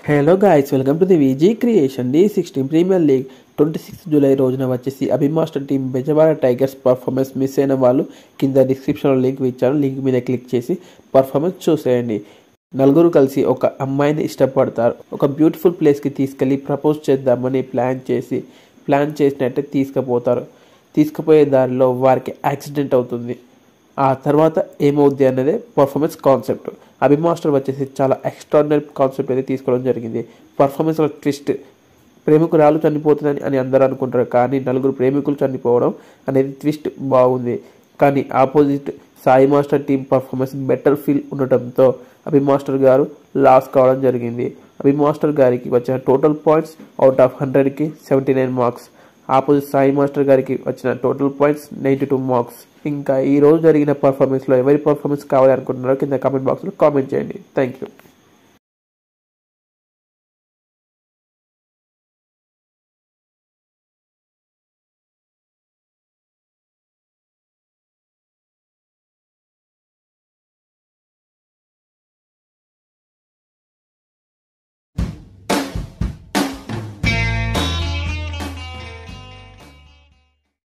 hello guys welcome to the Viji creation D sixteen premier league twenty sixth July రోజున వచ్చేసి Abhi master team Bezawada tigers performance miss అయిన వాళ్ళు కింద డిస్క్రిప్షన్లో లింక్ ఇచ్చారు లింక్ మీద క్లిక్ చేసి పర్ఫార్మెన్స్ చూసేయండి నలుగురు కలిసి ఒక అమ్మాయిని ఇష్టపడతారు ఒక బ్యూటిఫుల్ ప్లేస్కి తీసుకెళ్ళి ప్రపోజ్ చేద్దామని ప్లాన్ చేసి ప్లాన్ చేసినట్టే తీసుకుపోతారు తీసుకుపోయే దారిలో వారికి యాక్సిడెంట్ అవుతుంది ఆ తర్వాత ఏమవుద్ది అన్నదే పర్ఫార్మెన్స్ కాన్సెప్ట్ అభిమాస్టర్ వచ్చేసి చాలా ఎక్స్ట్రాడినరీ కాన్సెప్ట్ అయితే తీసుకోవడం జరిగింది పర్ఫార్మెన్స్లో ట్విస్ట్ ప్రేమికురాలు చనిపోతుందని అని అందరూ అనుకుంటారు కానీ నలుగురు ప్రేమికులు చనిపోవడం అనేది ట్విస్ట్ బాగుంది కానీ opposite Sai master team performance better feel ఉండటంతో అభి మాస్టర్ గారు లాస్ కావడం జరిగింది అభి మాస్టర్ గారికి వచ్చిన టోటల్ పాయింట్స్ అవుట్ ఆఫ్ హండ్రెడ్కి seventy nine marks opposite Sai master గారికి వచ్చిన total points ninety two marks ఇంకా ఈ రోజు జరిగిన పర్ఫార్మెన్స్లో ఎవరి పర్ఫార్మెన్స్ కావాలి అనుకుంటున్నారో కింద కామెంట్ బాక్స్లో కామెంట్ చేయండి థ్యాంక్ యూ